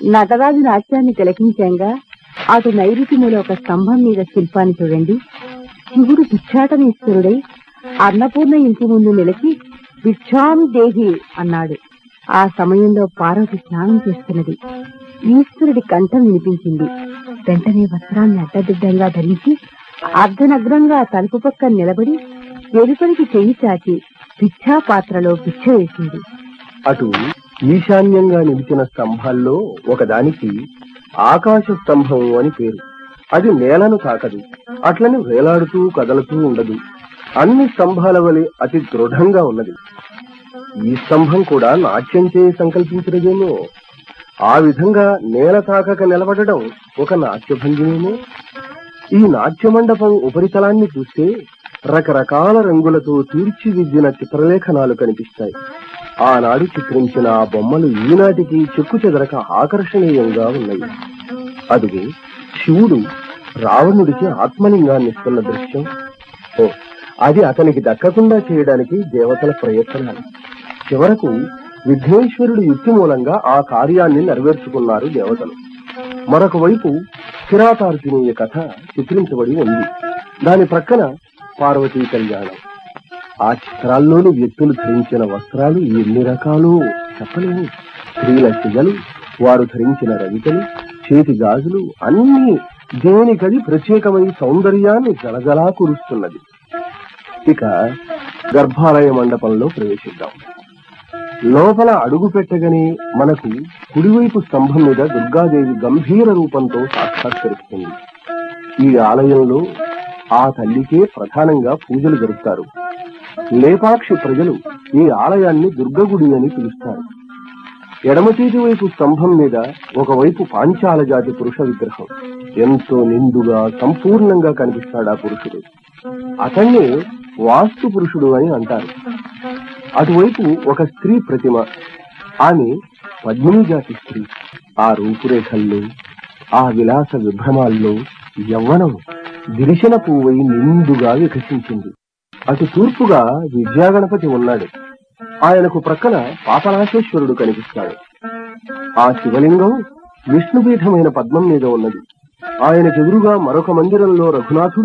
నటరాజు నాట్యాన్ని తిలకించాంగా అటు నైరుతి మూల ఒక స్తంభం మీద శిల్పాన్ని చూడండి శివుడు భిక్షాటనేశ్వరుడై అన్నపూర్ణ ఇంటి ముందు నిలిచి భిక్షాం దేహి అన్నాడు ఆ సమయంలో పార్వతి స్నానం చేస్తున్నది ఈశ్వరుడి కంఠం వినిపించింది వెంటనే వస్త్రాన్ని అడ్డదిడ్డంగా ధరించి అర్ధనగ్నంగా తలుపు పక్కన నిలబడి వెలుపలికి చెయ్యి చాచి భిక్షా పాత్రలో భిక్ష వేసింది అటు ఈశాన్యంగా నిలిచిన స్తంభాల్లో ఒకదానికి ఆకాశ స్తంభం అని పేరు అది నేలను తాకదు అట్లని వేలాడుతూ కదలుతూ ఉండదు అన్ని స్తంభాల వలె అతి దృఢంగా ఉన్నది ఈ స్తంభం కూడా నాట్యం చేయి సంకల్పించినదేమో ఆ విధంగా నేల తాకక నిలబడడం ఒక నాట్యభంగిమేమో ఈ నాట్య మండపం ఉపరితలాన్ని చూస్తే రకరకాల రంగులతో తీర్చిదిద్దిన చిత్రలేఖనాలు కనిపిస్తాయి ఆనాడు చిత్రించిన ఆ బొమ్మలు ఈనాటికి చెక్కు చెదరక ఆకర్షణీయంగా ఉన్నాయి అదుగే శివుడు రావణుడికి ఆత్మలింగాన్ని ఇస్తున్న దృశ్యం ఓ అది అతనికి దక్కకుండా చేయడానికి దేవతల ప్రయత్నాలు చివరకు విఘ్నేశ్వరుడి యుక్తి మూలంగా ఆ కార్యాన్ని నెరవేర్చుకున్నారు దేవతలు మరొక వైపు కిరాతార్జునీయ కథ చిత్రించబడి ఉంది దాని ప్రక్కన పార్వతీ కళ్యాణం ఆ చిత్రాల్లోని వ్యక్తులు ధరించిన వస్త్రాలు ఎన్ని రకాలు చెప్పలేము స్త్రీల సిగలు వారు ధరించిన రవికలు చేతి గాజులు అన్ని దేనికది ప్రత్యేకమైన సౌందర్యాన్ని జలజలా కురుస్తున్నది ఇక గర్భాలయ మండపంలో ప్రవేశిద్దాం లోపల అడుగు పెట్టగానే మనకు కుడివైపు స్తంభం మీద దుర్గాదేవి గంభీర రూపంతో సాక్షాత్కరిస్తుంది ఈ ఆలయంలో ఆ తల్లికే ప్రధానంగా పూజలు జరుపుతారు లేపాక్షి ప్రజలు ఈ ఆలయాన్ని దుర్గగుడి అని పిలుస్తారు ఎడమ చేతి వైపు స్తంభం మీద ఒకవైపు పాంచాల జాతి పురుష విగ్రహం ఎంతో నిండుగా సంపూర్ణంగా కనిపిస్తాడు ఆ పురుషుడు అతన్నే వాస్తు పురుషుడు అని అంటారు అటువైపు ఒక స్త్రీ ప్రతిమ ఆమె పద్మిని జాతి స్త్రీ ఆ రూపురేఖల్లో ఆ విలాస విభ్రమాల్లో యవ్వనం గిరిశన పువ్వై నిండుగా వికసించింది అటు తూర్పుగా విద్యాగణపతి ఉన్నాడు ఆయనకు ప్రక్కన పాపనాశేశ్వరుడు కనిపిస్తాడు ఆ శివలింగం విష్ణుపీఠమైన పద్మం మీద ఉన్నది ఆయనకెదురుగా మరొక మందిరంలో రఘునాథుడు